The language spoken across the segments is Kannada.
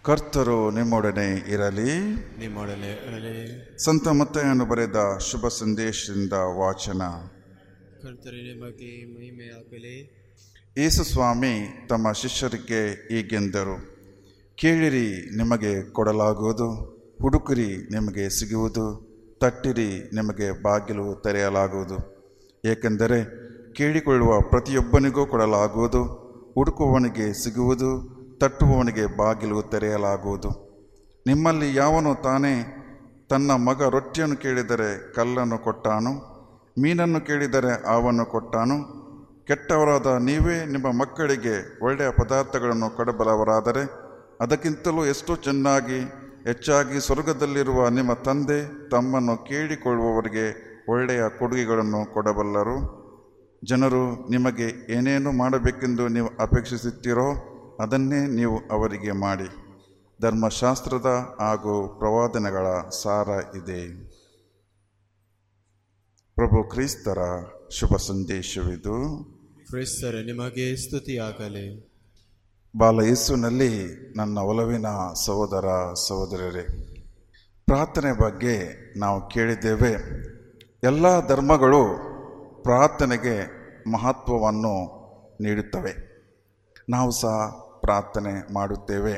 ಕರ್ತರು ನಿಮ್ಮೊಡನೆ ಇರಲಿ ನಿಮ್ಮೊಡನೆ ಇರಲಿ ಸಂತ ಮತ್ತೆಯನ್ನು ಬರೆದ ಶುಭ ಸಂದೇಶದಿಂದ ವಾಚನ ಕರ್ತರು ನಿಮಗೆ ಮಹಿಮೆಯಾಗಲಿ ಯೇಸು ಸ್ವಾಮಿ ತಮ್ಮ ಶಿಷ್ಯರಿಗೆ ಹೀಗೆಂದರು ಕೇಳಿರಿ ನಿಮಗೆ ಕೊಡಲಾಗುವುದು ಹುಡುಕಿರಿ ನಿಮಗೆ ಸಿಗುವುದು ತಟ್ಟಿರಿ ನಿಮಗೆ ಬಾಗಿಲು ತೆರೆಯಲಾಗುವುದು ಏಕೆಂದರೆ ಕೇಳಿಕೊಳ್ಳುವ ಪ್ರತಿಯೊಬ್ಬನಿಗೂ ಕೊಡಲಾಗುವುದು ಹುಡುಕುವವನಿಗೆ ಸಿಗುವುದು ತಟ್ಟುವವನಿಗೆ ಬಾಗಿಲು ತೆರೆಯಲಾಗುವುದು ನಿಮ್ಮಲ್ಲಿ ಯಾವನು ತಾನೇ ತನ್ನ ಮಗ ರೊಟ್ಟಿಯನ್ನು ಕೇಳಿದರೆ ಕಲ್ಲನ್ನು ಕೊಟ್ಟಾನು ಮೀನನ್ನು ಕೇಳಿದರೆ ಆವನ್ನು ಕೊಟ್ಟಾನು ಕೆಟ್ಟವರಾದ ನೀವೇ ನಿಮ್ಮ ಮಕ್ಕಳಿಗೆ ಒಳ್ಳೆಯ ಪದಾರ್ಥಗಳನ್ನು ಕೊಡಬಲ್ಲವರಾದರೆ ಅದಕ್ಕಿಂತಲೂ ಎಷ್ಟೋ ಚೆನ್ನಾಗಿ ಹೆಚ್ಚಾಗಿ ಸ್ವರ್ಗದಲ್ಲಿರುವ ನಿಮ್ಮ ತಂದೆ ತಮ್ಮನ್ನು ಕೇಳಿಕೊಳ್ಳುವವರಿಗೆ ಒಳ್ಳೆಯ ಕೊಡುಗೆಗಳನ್ನು ಕೊಡಬಲ್ಲರು ಜನರು ನಿಮಗೆ ಏನೇನು ಮಾಡಬೇಕೆಂದು ನೀವು ಅಪೇಕ್ಷಿಸುತ್ತೀರೋ ಅದನ್ನೇ ನೀವು ಅವರಿಗೆ ಮಾಡಿ ಧರ್ಮಶಾಸ್ತ್ರದ ಹಾಗೂ ಪ್ರವಾದನೆಗಳ ಸಾರ ಇದೆ ಪ್ರಭು ಕ್ರಿಸ್ತರ ಶುಭ ಸಂದೇಶವಿದು ಕ್ರಿಸ್ತರ ನಿಮಗೆ ಸ್ತುತಿಯಾಗಲಿ ಬಾಲ ಯೇಸುವಿನಲ್ಲಿ ನನ್ನ ಒಲವಿನ ಸಹೋದರ ಸಹೋದರರೇ ಪ್ರಾರ್ಥನೆ ಬಗ್ಗೆ ನಾವು ಕೇಳಿದ್ದೇವೆ ಎಲ್ಲ ಧರ್ಮಗಳು ಪ್ರಾರ್ಥನೆಗೆ ಮಹತ್ವವನ್ನು ನೀಡುತ್ತವೆ ನಾವು ಸಹ ಪ್ರಾರ್ಥನೆ ಮಾಡುತ್ತೇವೆ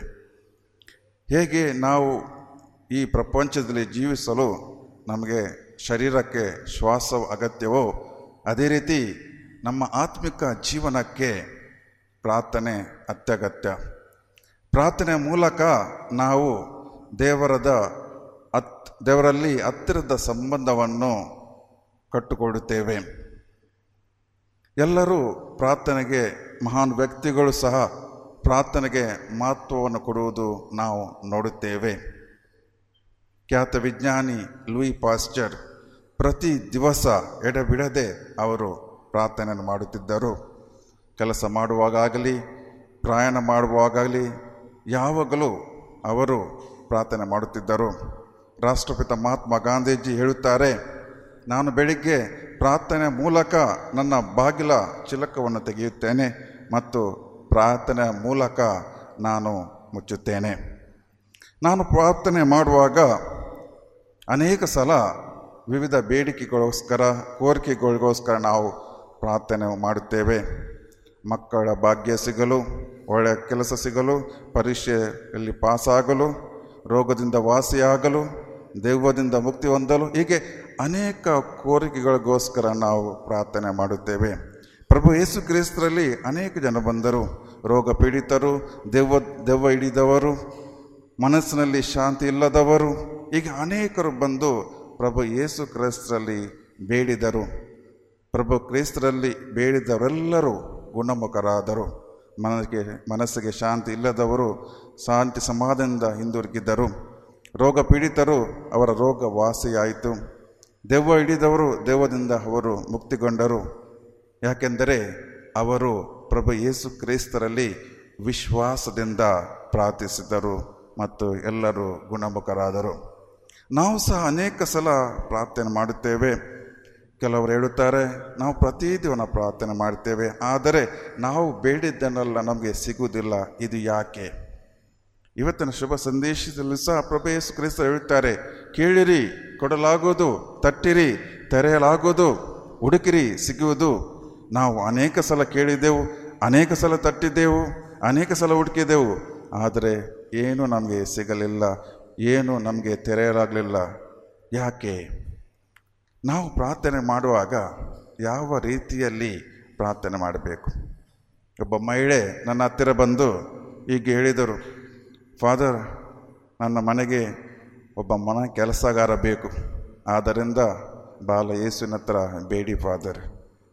ಹೇಗೆ ನಾವು ಈ ಪ್ರಪಂಚದಲ್ಲಿ ಜೀವಿಸಲು ನಮಗೆ ಶರೀರಕ್ಕೆ ಶ್ವಾಸ ಅಗತ್ಯವೋ ಅದೇ ರೀತಿ ನಮ್ಮ ಆತ್ಮಿಕ ಜೀವನಕ್ಕೆ ಪ್ರಾರ್ಥನೆ ಅತ್ಯಗತ್ಯ ಪ್ರಾರ್ಥನೆ ಮೂಲಕ ನಾವು ದೇವರದ ಹತ್ ದೇವರಲ್ಲಿ ಹತ್ತಿರದ ಸಂಬಂಧವನ್ನು ಕಟ್ಟಿಕೊಳ್ಳುತ್ತೇವೆ ಎಲ್ಲರೂ ಪ್ರಾರ್ಥನೆಗೆ ಮಹಾನ್ ವ್ಯಕ್ತಿಗಳು ಸಹ ಪ್ರಾರ್ಥನೆಗೆ ಮಹತ್ವವನ್ನು ಕೊಡುವುದು ನಾವು ನೋಡುತ್ತೇವೆ ಖ್ಯಾತ ವಿಜ್ಞಾನಿ ಲೂಯಿ ಪಾಸ್ಚರ್ ಪ್ರತಿ ದಿವಸ ಎಡಬಿಡದೆ ಅವರು ಪ್ರಾರ್ಥನೆಯನ್ನು ಮಾಡುತ್ತಿದ್ದರು ಕೆಲಸ ಮಾಡುವಾಗಲಿ ಪ್ರಯಾಣ ಮಾಡುವಾಗಲಿ ಯಾವಾಗಲೂ ಅವರು ಪ್ರಾರ್ಥನೆ ಮಾಡುತ್ತಿದ್ದರು ರಾಷ್ಟ್ರಪಿತ ಮಹಾತ್ಮ ಗಾಂಧೀಜಿ ಹೇಳುತ್ತಾರೆ ನಾನು ಬೆಳಿಗ್ಗೆ ಪ್ರಾರ್ಥನೆ ಮೂಲಕ ನನ್ನ ಬಾಗಿಲ ಚಿಲಕವನ್ನು ತೆಗೆಯುತ್ತೇನೆ ಮತ್ತು ಪ್ರಾರ್ಥನೆ ಮೂಲಕ ನಾನು ಮುಚ್ಚುತ್ತೇನೆ ನಾನು ಪ್ರಾರ್ಥನೆ ಮಾಡುವಾಗ ಅನೇಕ ಸಲ ವಿವಿಧ ಬೇಡಿಕೆಗೋಸ್ಕರ ಕೋರಿಕೆಗಳಿಗೋಸ್ಕರ ನಾವು ಪ್ರಾರ್ಥನೆ ಮಾಡುತ್ತೇವೆ ಮಕ್ಕಳ ಭಾಗ್ಯ ಸಿಗಲು ಒಳ್ಳೆಯ ಕೆಲಸ ಸಿಗಲು ಪರೀಕ್ಷೆಯಲ್ಲಿ ಪಾಸಾಗಲು ರೋಗದಿಂದ ವಾಸಿಯಾಗಲು ದೆವ್ವದಿಂದ ಮುಕ್ತಿ ಹೊಂದಲು ಹೀಗೆ ಅನೇಕ ಕೋರಿಕೆಗಳಿಗೋಸ್ಕರ ನಾವು ಪ್ರಾರ್ಥನೆ ಮಾಡುತ್ತೇವೆ ಪ್ರಭು ಯೇಸು ಕ್ರಿಸ್ತರಲ್ಲಿ ಅನೇಕ ಜನ ಬಂದರು ರೋಗ ಪೀಡಿತರು ದೆವ್ವ ದೆವ್ವ ಹಿಡಿದವರು ಮನಸ್ಸಿನಲ್ಲಿ ಶಾಂತಿ ಇಲ್ಲದವರು ಹೀಗೆ ಅನೇಕರು ಬಂದು ಪ್ರಭು ಯೇಸು ಕ್ರಿಸ್ತರಲ್ಲಿ ಬೇಡಿದರು ಪ್ರಭು ಕ್ರಿಸ್ತರಲ್ಲಿ ಬೇಡಿದವರೆಲ್ಲರೂ ಗುಣಮುಖರಾದರು ಮನಸ್ಸಿಗೆ ಮನಸ್ಸಿಗೆ ಶಾಂತಿ ಇಲ್ಲದವರು ಶಾಂತಿ ಸಮಾಧಾನದಿಂದ ಹಿಂದಿರುಗಿದ್ದರು ರೋಗ ಪೀಡಿತರು ಅವರ ರೋಗ ವಾಸಿಯಾಯಿತು ದೆವ್ವ ಹಿಡಿದವರು ದೆವ್ವದಿಂದ ಅವರು ಮುಕ್ತಿಗೊಂಡರು ಯಾಕೆಂದರೆ ಅವರು ಪ್ರಭು ಯೇಸು ಕ್ರಿಸ್ತರಲ್ಲಿ ವಿಶ್ವಾಸದಿಂದ ಪ್ರಾರ್ಥಿಸಿದರು ಮತ್ತು ಎಲ್ಲರೂ ಗುಣಮುಖರಾದರು ನಾವು ಸಹ ಅನೇಕ ಸಲ ಪ್ರಾರ್ಥನೆ ಮಾಡುತ್ತೇವೆ ಕೆಲವರು ಹೇಳುತ್ತಾರೆ ನಾವು ಪ್ರತಿದಿನ ಪ್ರಾರ್ಥನೆ ಮಾಡ್ತೇವೆ ಆದರೆ ನಾವು ಬೇಡಿದ್ದನ್ನೆಲ್ಲ ನಮಗೆ ಸಿಗುವುದಿಲ್ಲ ಇದು ಯಾಕೆ ಇವತ್ತಿನ ಶುಭ ಸಂದೇಶದಲ್ಲಿ ಸಹ ಪ್ರಭು ಯೇಸು ಕ್ರಿಸ್ತ ಹೇಳುತ್ತಾರೆ ಕೇಳಿರಿ ಕೊಡಲಾಗುವುದು ತಟ್ಟಿರಿ ತೆರೆಯಲಾಗುವುದು ಹುಡುಕಿರಿ ಸಿಗುವುದು ನಾವು ಅನೇಕ ಸಲ ಕೇಳಿದೆವು ಅನೇಕ ಸಲ ತಟ್ಟಿದ್ದೆವು ಅನೇಕ ಸಲ ಹುಡುಕಿದೆವು ಆದರೆ ಏನೂ ನಮಗೆ ಸಿಗಲಿಲ್ಲ ಏನು ನಮಗೆ ತೆರೆಯಲಾಗಲಿಲ್ಲ ಯಾಕೆ ನಾವು ಪ್ರಾರ್ಥನೆ ಮಾಡುವಾಗ ಯಾವ ರೀತಿಯಲ್ಲಿ ಪ್ರಾರ್ಥನೆ ಮಾಡಬೇಕು ಒಬ್ಬ ಮಹಿಳೆ ನನ್ನ ಹತ್ತಿರ ಬಂದು ಈಗ ಹೇಳಿದರು ಫಾದರ್ ನನ್ನ ಮನೆಗೆ ಒಬ್ಬ ಮನ ಕೆಲಸಗಾರ ಬೇಕು ಆದ್ದರಿಂದ ಬಾಲ ಯೇಸುವಿನ ಹತ್ರ ಬೇಡಿ ಫಾದರ್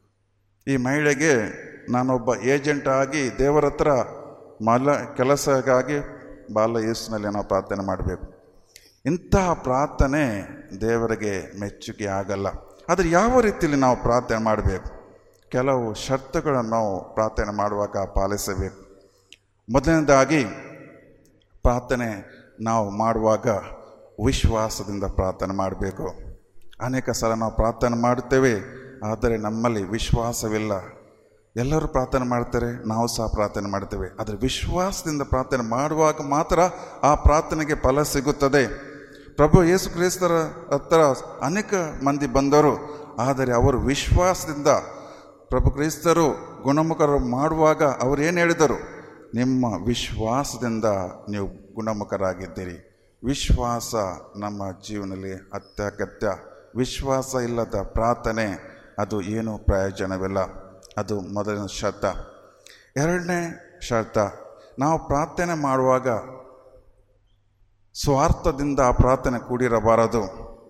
ಈ ಮಹಿಳೆಗೆ ನಾನೊಬ್ಬ ಏಜೆಂಟ್ ಆಗಿ ದೇವರ ಹತ್ರ ಮಲ ಕೆಲಸಕ್ಕಾಗಿ ಬಾಲ ಯೇಸುನಲ್ಲಿ ನಾವು ಪ್ರಾರ್ಥನೆ ಮಾಡಬೇಕು ಇಂತಹ ಪ್ರಾರ್ಥನೆ ದೇವರಿಗೆ ಮೆಚ್ಚುಗೆ ಆಗಲ್ಲ ಆದರೆ ಯಾವ ರೀತಿಯಲ್ಲಿ ನಾವು ಪ್ರಾರ್ಥನೆ ಮಾಡಬೇಕು ಕೆಲವು ಷರತ್ತುಗಳನ್ನು ನಾವು ಪ್ರಾರ್ಥನೆ ಮಾಡುವಾಗ ಪಾಲಿಸಬೇಕು ಮೊದಲನೇದಾಗಿ ಪ್ರಾರ್ಥನೆ ನಾವು ಮಾಡುವಾಗ ವಿಶ್ವಾಸದಿಂದ ಪ್ರಾರ್ಥನೆ ಮಾಡಬೇಕು ಅನೇಕ ಸಲ ನಾವು ಪ್ರಾರ್ಥನೆ ಮಾಡುತ್ತೇವೆ ಆದರೆ ನಮ್ಮಲ್ಲಿ ವಿಶ್ವಾಸವಿಲ್ಲ ಎಲ್ಲರೂ ಪ್ರಾರ್ಥನೆ ಮಾಡ್ತಾರೆ ನಾವು ಸಹ ಪ್ರಾರ್ಥನೆ ಮಾಡ್ತೇವೆ ಆದರೆ ವಿಶ್ವಾಸದಿಂದ ಪ್ರಾರ್ಥನೆ ಮಾಡುವಾಗ ಮಾತ್ರ ಆ ಪ್ರಾರ್ಥನೆಗೆ ಫಲ ಸಿಗುತ್ತದೆ ಪ್ರಭು ಯೇಸು ಕ್ರಿಸ್ತರ ಹತ್ರ ಅನೇಕ ಮಂದಿ ಬಂದರು ಆದರೆ ಅವರು ವಿಶ್ವಾಸದಿಂದ ಪ್ರಭು ಕ್ರಿಸ್ತರು ಗುಣಮುಖರು ಮಾಡುವಾಗ ಅವರು ಏನು ಹೇಳಿದರು ನಿಮ್ಮ ವಿಶ್ವಾಸದಿಂದ ನೀವು ಗುಣಮುಖರಾಗಿದ್ದೀರಿ ವಿಶ್ವಾಸ ನಮ್ಮ ಜೀವನದಲ್ಲಿ ಅತ್ಯಗತ್ಯ ವಿಶ್ವಾಸ ಇಲ್ಲದ ಪ್ರಾರ್ಥನೆ ಅದು ಏನೂ ಪ್ರಯೋಜನವಿಲ್ಲ ಅದು ಮೊದಲಿನ ಶರ್ತ ಎರಡನೇ ಶರ್ತ ನಾವು ಪ್ರಾರ್ಥನೆ ಮಾಡುವಾಗ ಸ್ವಾರ್ಥದಿಂದ ಆ ಪ್ರಾರ್ಥನೆ ಕೂಡಿರಬಾರದು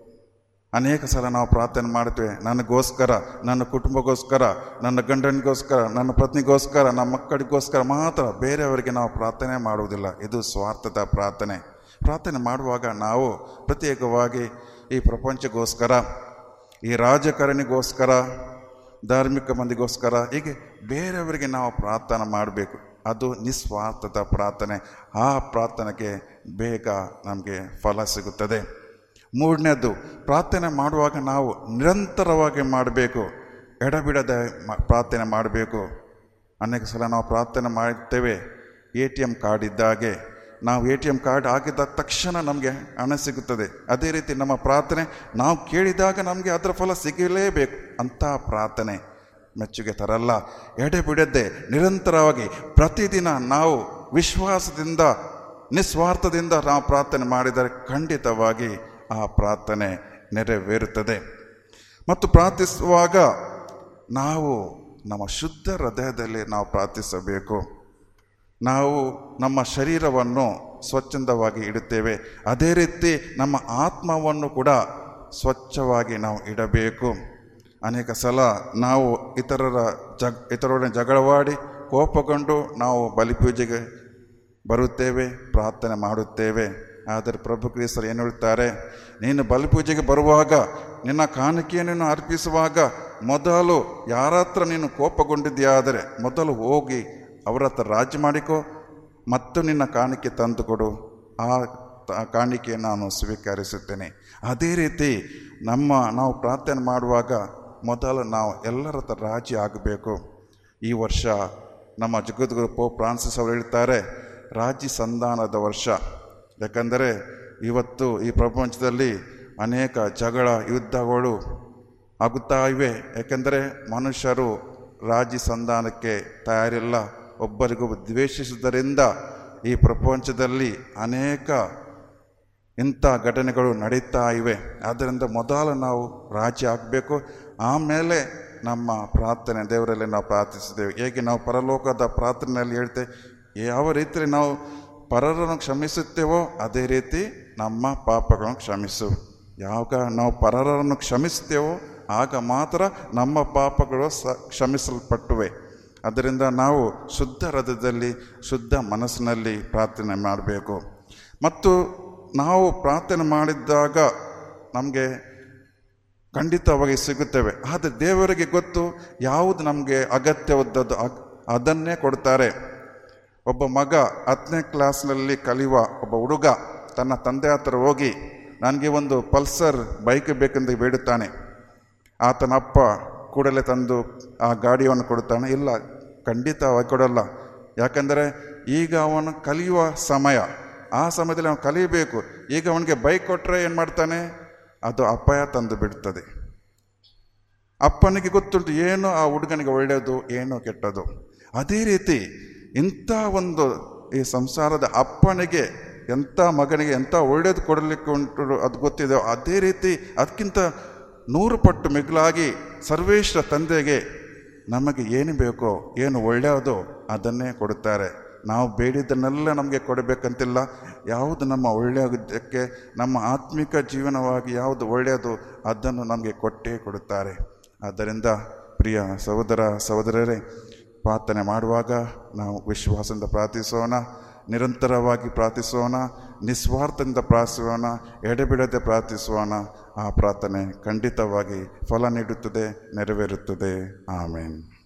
ಅನೇಕ ಸಲ ನಾವು ಪ್ರಾರ್ಥನೆ ಮಾಡ್ತೇವೆ ನನಗೋಸ್ಕರ ನನ್ನ ಕುಟುಂಬಕ್ಕೋಸ್ಕರ ನನ್ನ ಗಂಡನಿಗೋಸ್ಕರ ನನ್ನ ಪತ್ನಿಗೋಸ್ಕರ ನನ್ನ ಮಕ್ಕಳಿಗೋಸ್ಕರ ಮಾತ್ರ ಬೇರೆಯವರಿಗೆ ನಾವು ಪ್ರಾರ್ಥನೆ ಮಾಡುವುದಿಲ್ಲ ಇದು ಸ್ವಾರ್ಥದ ಪ್ರಾರ್ಥನೆ ಪ್ರಾರ್ಥನೆ ಮಾಡುವಾಗ ನಾವು ಪ್ರತ್ಯೇಕವಾಗಿ ಈ ಪ್ರಪಂಚಗೋಸ್ಕರ ಈ ರಾಜಕಾರಣಿಗೋಸ್ಕರ ಧಾರ್ಮಿಕ ಮಂದಿಗೋಸ್ಕರ ಹೀಗೆ ಬೇರೆಯವರಿಗೆ ನಾವು ಪ್ರಾರ್ಥನೆ ಮಾಡಬೇಕು ಅದು ನಿಸ್ವಾರ್ಥದ ಪ್ರಾರ್ಥನೆ ಆ ಪ್ರಾರ್ಥನೆಗೆ ಬೇಗ ನಮಗೆ ಫಲ ಸಿಗುತ್ತದೆ ಮೂರನೇದು ಪ್ರಾರ್ಥನೆ ಮಾಡುವಾಗ ನಾವು ನಿರಂತರವಾಗಿ ಮಾಡಬೇಕು ಎಡಬಿಡದೆ ಮ- ಪ್ರಾರ್ಥನೆ ಮಾಡಬೇಕು ಅನೇಕ ಸಲ ನಾವು ಪ್ರಾರ್ಥನೆ ಮಾಡ್ತೇವೆ ಎ ಟಿ ಎಮ್ ಕಾರ್ಡ್ ಇದ್ದಾಗೆ ನಾವು ಎ ಟಿ ಎಮ್ ಕಾರ್ಡ್ ಹಾಕಿದ ತಕ್ಷಣ ನಮಗೆ ಹಣ ಸಿಗುತ್ತದೆ ಅದೇ ರೀತಿ ನಮ್ಮ ಪ್ರಾರ್ಥನೆ ನಾವು ಕೇಳಿದಾಗ ನಮಗೆ ಅದರ ಫಲ ಸಿಗಲೇಬೇಕು ಅಂಥ ಪ್ರಾರ್ಥನೆ ಮೆಚ್ಚುಗೆ ತರಲ್ಲ ಎಡೆಬಿಡದೆ ನಿರಂತರವಾಗಿ ಪ್ರತಿದಿನ ನಾವು ವಿಶ್ವಾಸದಿಂದ ನಿಸ್ವಾರ್ಥದಿಂದ ನಾವು ಪ್ರಾರ್ಥನೆ ಮಾಡಿದರೆ ಖಂಡಿತವಾಗಿ ಆ ಪ್ರಾರ್ಥನೆ ನೆರವೇರುತ್ತದೆ ಮತ್ತು ಪ್ರಾರ್ಥಿಸುವಾಗ ನಾವು ನಮ್ಮ ಶುದ್ಧ ಹೃದಯದಲ್ಲಿ ನಾವು ಪ್ರಾರ್ಥಿಸಬೇಕು ನಾವು ನಮ್ಮ ಶರೀರವನ್ನು ಸ್ವಚ್ಛಂದವಾಗಿ ಇಡುತ್ತೇವೆ ಅದೇ ರೀತಿ ನಮ್ಮ ಆತ್ಮವನ್ನು ಕೂಡ ಸ್ವಚ್ಛವಾಗಿ ನಾವು ಇಡಬೇಕು ಅನೇಕ ಸಲ ನಾವು ಇತರರ ಜಗ್ ಇತರರೊಡನೆ ಜಗಳವಾಡಿ ಕೋಪಗೊಂಡು ನಾವು ಬಲಿಪೂಜೆಗೆ ಬರುತ್ತೇವೆ ಪ್ರಾರ್ಥನೆ ಮಾಡುತ್ತೇವೆ ಆದರೆ ಪ್ರಭು ಕ್ರಿಸ್ತರು ಏನು ಹೇಳ್ತಾರೆ ನೀನು ಬಲಿಪೂಜೆಗೆ ಬರುವಾಗ ನಿನ್ನ ಕಾಣಿಕೆಯನ್ನು ಅರ್ಪಿಸುವಾಗ ಮೊದಲು ಯಾರ ಹತ್ರ ನೀನು ಕೋಪಗೊಂಡಿದೆಯಾದರೆ ಮೊದಲು ಹೋಗಿ ಅವರ ಹತ್ರ ರಾಜಿ ಮಾಡಿಕೊ ಮತ್ತು ನಿನ್ನ ಕಾಣಿಕೆ ತಂದುಕೊಡು ಆ ತ- ಕಾಣಿಕೆ ನಾನು ಸ್ವೀಕರಿಸುತ್ತೇನೆ ಅದೇ ರೀತಿ ನಮ್ಮ ನಾವು ಪ್ರಾರ್ಥನೆ ಮಾಡುವಾಗ ಮೊದಲು ನಾವು ಎಲ್ಲರ ಹತ್ರ ರಾಜಿ ಆಗಬೇಕು ಈ ವರ್ಷ ನಮ್ಮ ಜಗದ್ಗುರು ಪೋಪ್ ಫ್ರಾನ್ಸಿಸ್ ಅವರು ಹೇಳ್ತಾರೆ ರಾಜಿ ಸಂಧಾನದ ವರ್ಷ ಯಾಕಂದರೆ ಇವತ್ತು ಈ ಪ್ರಪಂಚದಲ್ಲಿ ಅನೇಕ ಜಗಳ ಯುದ್ಧಗಳು ಆಗುತ್ತಾ ಇವೆ ಯಾಕೆಂದರೆ ಮನುಷ್ಯರು ರಾಜಿ ಸಂಧಾನಕ್ಕೆ ತಯಾರಿಲ್ಲ ಒಬ್ಬರಿಗೊಬ್ಬ ದ್ವೇಷಿಸುವುದರಿಂದ ಈ ಪ್ರಪಂಚದಲ್ಲಿ ಅನೇಕ ಇಂಥ ಘಟನೆಗಳು ನಡೀತಾ ಇವೆ ಆದ್ದರಿಂದ ಮೊದಲು ನಾವು ರಾಜಿ ಆಗಬೇಕು ಆಮೇಲೆ ನಮ್ಮ ಪ್ರಾರ್ಥನೆ ದೇವರಲ್ಲಿ ನಾವು ಪ್ರಾರ್ಥಿಸಿದ್ದೇವೆ ಹೇಗೆ ನಾವು ಪರಲೋಕದ ಪ್ರಾರ್ಥನೆಯಲ್ಲಿ ಹೇಳ್ತೇವೆ ಯಾವ ರೀತಿಯಲ್ಲಿ ನಾವು ಪರರನ್ನು ಕ್ಷಮಿಸುತ್ತೇವೋ ಅದೇ ರೀತಿ ನಮ್ಮ ಪಾಪಗಳನ್ನು ಕ್ಷಮಿಸು ಯಾವಾಗ ನಾವು ಪರರನ್ನು ಕ್ಷಮಿಸ್ತೇವೋ ಆಗ ಮಾತ್ರ ನಮ್ಮ ಪಾಪಗಳು ಸ ಕ್ಷಮಿಸಲ್ಪಟ್ಟುವೆ ಅದರಿಂದ ನಾವು ಶುದ್ಧ ಹೃದಯದಲ್ಲಿ ಶುದ್ಧ ಮನಸ್ಸಿನಲ್ಲಿ ಪ್ರಾರ್ಥನೆ ಮಾಡಬೇಕು ಮತ್ತು ನಾವು ಪ್ರಾರ್ಥನೆ ಮಾಡಿದ್ದಾಗ ನಮಗೆ ಖಂಡಿತವಾಗಿ ಸಿಗುತ್ತೇವೆ ಆದರೆ ದೇವರಿಗೆ ಗೊತ್ತು ಯಾವುದು ನಮಗೆ ಅಗತ್ಯವಾದದ್ದು ಅಗ್- ಅದನ್ನೇ ಕೊಡ್ತಾರೆ ಒಬ್ಬ ಮಗ ಹತ್ತನೇ ಕ್ಲಾಸ್ನಲ್ಲಿ ಕಲಿಯುವ ಒಬ್ಬ ಹುಡುಗ ತನ್ನ ತಂದೆ ಹತ್ರ ಹೋಗಿ ನನಗೆ ಒಂದು ಪಲ್ಸರ್ ಬೈಕ್ ಬೇಕೆಂದು ಬೇಡುತ್ತಾನೆ ಆತನ ಅಪ್ಪ ಕೂಡಲೇ ತಂದು ಆ ಗಾಡಿಯನ್ನು ಕೊಡುತ್ತಾನೆ ಇಲ್ಲ ಖಂಡಿತವಾಗಿ ಕೊಡಲ್ಲ ಯಾಕಂದರೆ ಈಗ ಅವನು ಕಲಿಯುವ ಸಮಯ ಆ ಸಮಯದಲ್ಲಿ ಅವನು ಕಲಿಯಬೇಕು ಈಗ ಅವನಿಗೆ ಬೈಕ್ ಕೊಟ್ಟರೆ ಏನು ಮಾಡ್ತಾನೆ ಅದು ಅಪಾಯ ತಂದು ಬಿಡ್ತದೆ ಅಪ್ಪನಿಗೆ ಗೊತ್ತುಂಟು ಏನು ಆ ಹುಡುಗನಿಗೆ ಒಳ್ಳೆಯದು ಏನು ಕೆಟ್ಟದು ಅದೇ ರೀತಿ ಇಂಥ ಒಂದು ಈ ಸಂಸಾರದ ಅಪ್ಪನಿಗೆ ಎಂಥ ಮಗನಿಗೆ ಎಂಥ ಒಳ್ಳೆಯದು ಕೊಡಲಿಕ್ಕೆ ಉಂಟು ಅದು ಗೊತ್ತಿದೆ ಅದೇ ರೀತಿ ಅದಕ್ಕಿಂತ ನೂರು ಪಟ್ಟು ಮಿಗಿಲಾಗಿ ಸರ್ವೇಶ್ವರ ತಂದೆಗೆ ನಮಗೆ ಏನು ಬೇಕೋ ಏನು ಒಳ್ಳೆಯದೋ ಅದನ್ನೇ ಕೊಡುತ್ತಾರೆ ನಾವು ಬೇಡಿದ್ದನ್ನೆಲ್ಲ ನಮಗೆ ಕೊಡಬೇಕಂತಿಲ್ಲ ಯಾವುದು ನಮ್ಮ ಒಳ್ಳೆಯದಕ್ಕೆ ನಮ್ಮ ಆತ್ಮಿಕ ಜೀವನವಾಗಿ ಯಾವುದು ಒಳ್ಳೆಯದು ಅದನ್ನು ನಮಗೆ ಕೊಟ್ಟೇ ಕೊಡುತ್ತಾರೆ ಆದ್ದರಿಂದ ಪ್ರಿಯ ಸಹೋದರ ಸಹೋದರರೇ ಪ್ರಾರ್ಥನೆ ಮಾಡುವಾಗ ನಾವು ವಿಶ್ವಾಸದಿಂದ ಪ್ರಾರ್ಥಿಸೋಣ ನಿರಂತರವಾಗಿ ಪ್ರಾರ್ಥಿಸೋಣ ನಿಸ್ವಾರ್ಥದಿಂದ ಪ್ರಾರ್ಥಿಸೋಣ ಎಡೆಬಿಡದೆ ಪ್ರಾರ್ಥಿಸೋಣ ಆ ಪ್ರಾರ್ಥನೆ ಖಂಡಿತವಾಗಿ ಫಲ ನೀಡುತ್ತದೆ ನೆರವೇರುತ್ತದೆ ಆಮೇನ್